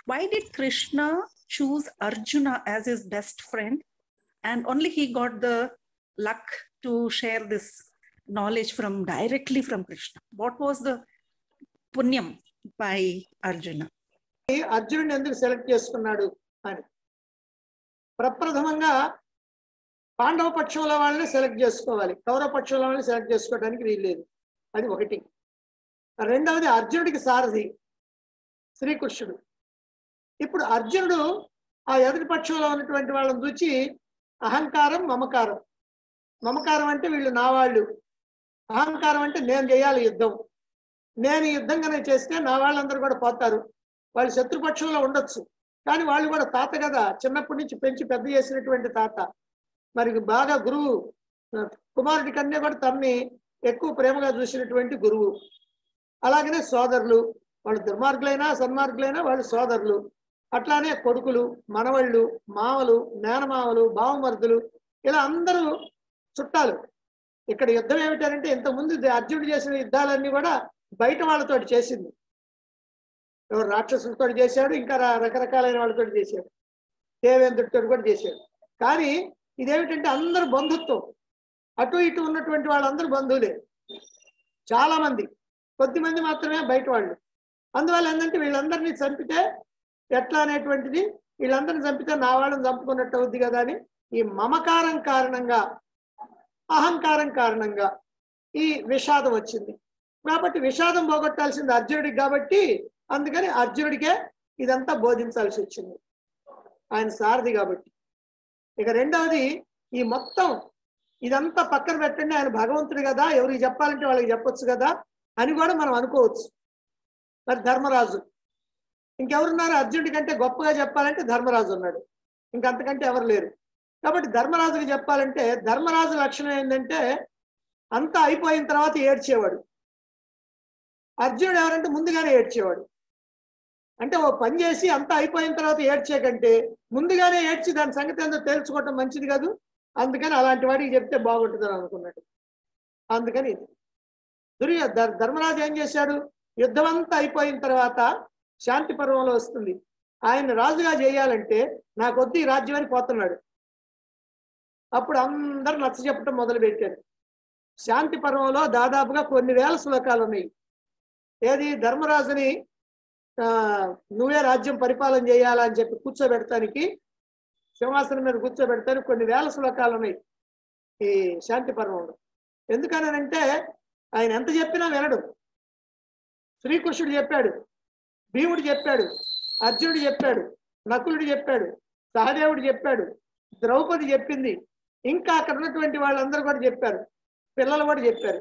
why did Krishna choose Arjuna as his best friend? And only he got the luck to share this knowledge from directly from Krishna. What was the punyam by Arjuna? అర్జునుడిని ఎందుకు select చేసుకున్నాడు అని ప్రప్రథమంగా పాండవ పక్షంలో వాళ్ళని select చేసుకోవాలి కౌరవ పక్షంలో వాళ్ళని సెలెక్ట్ చేసుకోవడానికి వీల్లేదు అది ఒకటి రెండవది అర్జునుడికి సారథి శ్రీకృష్ణుడు ఇప్పుడు అర్జునుడు ఆ ఎదుటి పక్షంలో ఉన్నటువంటి వాళ్ళని చూచి అహంకారం మమకారం మమకారం అంటే వీళ్ళు నా వాళ్ళు అహంకారం అంటే నేను చేయాలి యుద్ధం నేను ఈ యుద్ధం కనుక చేస్తే నా వాళ్ళందరూ కూడా పోతారు వాళ్ళు శత్రుపక్షంలో ఉండొచ్చు కానీ వాళ్ళు కూడా తాత కదా చిన్నప్పటి నుంచి పెంచి పెద్ద చేసినటువంటి తాత మరి బాగా గురువు ఆ, కుమారుడి కన్నా కూడా తన్ని ఎక్కువ ప్రేమగా చూసినటువంటి గురువు అలాగనే సోదరులు వాళ్ళు దుర్మార్గులైనా సన్మార్గులైనా వాళ్ళు సోదరులు అట్లానే కొడుకులు మనవళ్ళు మామలు మేనమామలు బావమరుదులు ఇలా అందరూ చుట్టాలు ఇక్కడ యుద్ధం ఏమిటంటే ఇంతకుముందు అర్జునుడు చేసిన యుద్ధాలన్నీ కూడా బయట వాళ్ళతోటి చేసింది ఎవరు రాక్షసులతో చేశాడు ఇంకా ర- రకరకాలైన వాళ్ళతో చేశాడు దేవేంద్రుడితో కూడా చేశాడు కానీ ఇదేమిటంటే అందరు బంధుత్వం అటు ఇటు ఉన్నటువంటి వాళ్ళందరూ బంధువులే చాలా మంది కొద్ది మంది మాత్రమే బయట వాళ్ళు అందువల్ల ఏంటంటే వీళ్ళందరినీ చంపితే ఎట్లా అనేటువంటిది వీళ్ళందరిని చంపితే నా వాళ్ళని చంపుకున్నట్టు అవుద్ది కదా అని ఈ మమకారం కారణంగా అహంకారం కారణంగా ఈ విషాదం వచ్చింది కాబట్టి విషాదం పోగొట్టాల్సింది అర్జునుడికి కాబట్టి అందుకని అర్జునుడికే ఇదంతా బోధించాల్సి వచ్చింది ఆయన సారథి కాబట్టి ఇక రెండవది ఈ మొత్తం ఇదంతా పక్కన పెట్టండి ఆయన భగవంతుడు కదా ఎవరికి చెప్పాలంటే వాళ్ళకి చెప్పొచ్చు కదా అని కూడా మనం అనుకోవచ్చు మరి ధర్మరాజు ఇంకెవరున్నారు అర్జునుడి కంటే గొప్పగా చెప్పాలంటే ధర్మరాజు ఉన్నాడు ఇంకంతకంటే ఎవరు లేరు కాబట్టి ధర్మరాజుకి చెప్పాలంటే ధర్మరాజు లక్షణం ఏంటంటే అంతా అయిపోయిన తర్వాత ఏడ్చేవాడు అర్జునుడు ఎవరంటే ముందుగానే ఏడ్చేవాడు అంటే ఓ పని చేసి అంతా అయిపోయిన తర్వాత ఏడ్చే కంటే ముందుగానే ఏడ్చి దాని సంగతి ఏందో తేల్చుకోవటం మంచిది కాదు అందుకని అలాంటి వాడికి చెప్తే బాగుంటుందని అనుకున్నాడు అందుకని ఇది. దుర్య ధర్- ధర్మరాజు ఏం చేశాడు యుద్ధం అంతా అయిపోయిన తర్వాత శాంతి పర్వంలో వస్తుంది ఆయన రాజుగా చేయాలంటే నాకొద్దు ఈ రాజ్యం అని పోతున్నాడు అప్పుడు అందరు నచ్చ చెప్పటం మొదలు పెట్టారు శాంతి పర్వంలో దాదాపుగా కొన్ని వేల శ్లోకాలు ఉన్నాయి ఏది ధర్మరాజుని ఆ, నువ్వే రాజ్యం పరిపాలన చేయాలా అని చెప్పి కూర్చోబెడతానికి సింహాసనం మీద కూర్చోబెడతానికి కొన్ని వేల శ్లోకాలు ఉన్నాయి ఈ శాంతి పర్వంలో ఎందుకనంటే ఆయన ఎంత చెప్పినా వినడు శ్రీకృష్ణుడు చెప్పాడు భీముడు చెప్పాడు అర్జునుడు చెప్పాడు నకులుడు చెప్పాడు సహదేవుడు చెప్పాడు ద్రౌపది చెప్పింది ఇంకా అక్కడ ఉన్నటువంటి వాళ్ళందరూ కూడా చెప్పారు పిల్లలు కూడా చెప్పారు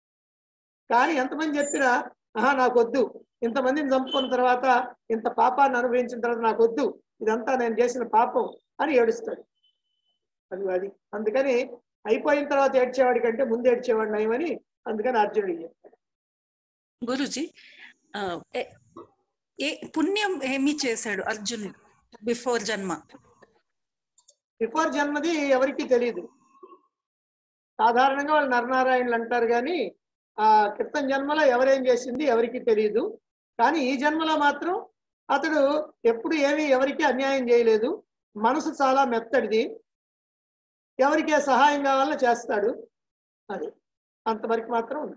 కానీ ఎంతమంది చెప్పినా ఆహా నాకు వద్దు ఇంతమందిని చంపుకున్న తర్వాత ఇంత పాపాన్ని అనుభవించిన తర్వాత నాకు వద్దు ఇదంతా నేను చేసిన పాపం అని ఏడుస్తాడు అది అది అందుకని అయిపోయిన తర్వాత ఏడ్చేవాడి కంటే ముందు ఏడ్చేవాడు నయమని అందుకని అర్జునుడికి చెప్పాడు గురుజీ ఆ, ఏ- ఏ పుణ్యం ఏమి చేశాడు అర్జునుడు బిఫోర్ జన్మ బిఫోర్ జన్మది ఎవరికి తెలియదు సాధారణంగా వాళ్ళు నరనారాయణులు అంటారు కానీ ఆ క్రితం జన్మలో ఎవరేం చేసింది ఎవరికి తెలియదు కానీ ఈ జన్మలో మాత్రం అతడు ఎప్పుడు ఏమీ ఎవరికి అన్యాయం చేయలేదు మనసు చాలా మెత్తడిది ఎవరికే సహాయం కావాలో చేస్తాడు అది అంతవరకు మాత్రం ఉంది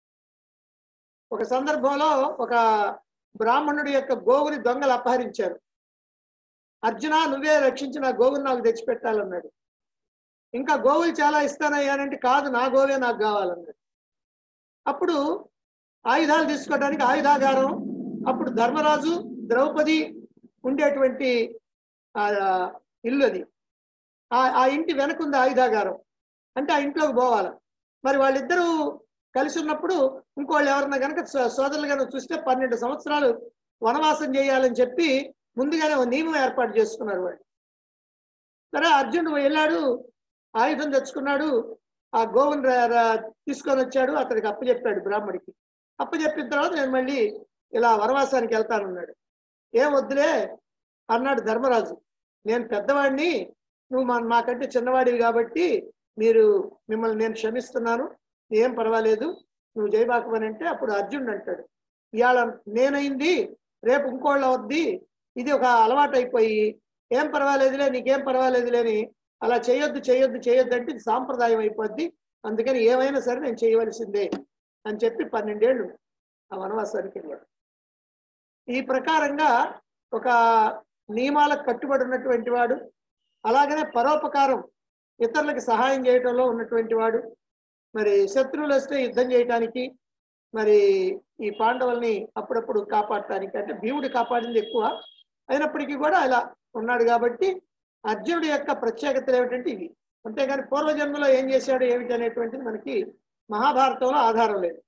ఒక సందర్భంలో ఒక బ్రాహ్మణుడి యొక్క గోవుని దొంగలు అపహరించారు అర్జున నువ్వే రక్షించిన గోవుని నాకు తెచ్చిపెట్టాలన్నాడు ఇంకా గోవులు చాలా ఇస్తానయ్యానంటే కాదు నా గోవే నాకు కావాలన్నాడు అప్పుడు ఆయుధాలు తీసుకోవడానికి ఆయుధాగారం అప్పుడు ధర్మరాజు ద్రౌపది ఉండేటువంటి ఆ ఇల్లు అది ఆ ఆ ఇంటి వెనకుంది ఆయుధాగారం అంటే ఆ ఇంట్లోకి పోవాలి మరి వాళ్ళిద్దరూ కలిసి ఉన్నప్పుడు ఇంకోళ్ళు ఎవరన్నా కనుక సోదరులు కనుక చూస్తే పన్నెండు సంవత్సరాలు వనవాసం చేయాలని చెప్పి ముందుగానే ఒక నియమం ఏర్పాటు చేసుకున్నారు వాళ్ళు సరే అర్జునుడు వెళ్ళాడు ఆయుధం తెచ్చుకున్నాడు ఆ గోవుని రా- రా- తీసుకొని వచ్చాడు అతనికి అప్పచెప్పాడు బ్రాహ్మడికి అప్పచెప్పిన తర్వాత నేను మళ్ళీ ఇలా వనవాసానికి వెళ్తానన్నాడు ఏం వద్దులే అన్నాడు ధర్మరాజు నేను పెద్దవాడిని నువ్వు మా మాకంటే చిన్నవాడివి కాబట్టి మీరు మిమ్మల్ని నేను క్షమిస్తున్నాను ఏం పర్వాలేదు నువ్వు జయబాకమని అంటే అప్పుడు అర్జునుడు అంటాడు ఇవాళ నేనైంది రేపు ఇంకోళ్ళు అవద్ది ఇది ఒక అలవాటు అయిపోయి ఏం పర్వాలేదులే నీకేం పర్వాలేదులే అని అలా చేయొద్దు చేయొద్దు చేయొద్దు అంటే ఇది సాంప్రదాయం అయిపోద్ది అందుకని ఏమైనా సరే నేను చేయవలసిందే అని చెప్పి పన్నెండేళ్ళు ఆ వనవాసానికి వెళ్ళాడు ఈ ప్రకారంగా ఒక నియమాలకు కట్టుబడి ఉన్నటువంటి వాడు అలాగనే పరోపకారం ఇతరులకు సహాయం చేయటంలో ఉన్నటువంటి వాడు మరి శత్రువులు వస్తే యుద్ధం చేయటానికి మరి ఈ పాండవుల్ని అప్పుడప్పుడు కాపాడటానికి అంటే భీముడు కాపాడింది ఎక్కువ అయినప్పటికీ కూడా ఇలా ఉన్నాడు కాబట్టి అర్జునుడి యొక్క ప్రత్యేకతలు ఏమిటంటే ఇవి అంతేగాని పూర్వజన్మలో ఏం చేశాడు ఏమిటి అనేటువంటిది మనకి మహాభారతంలో ఆధారం లేదు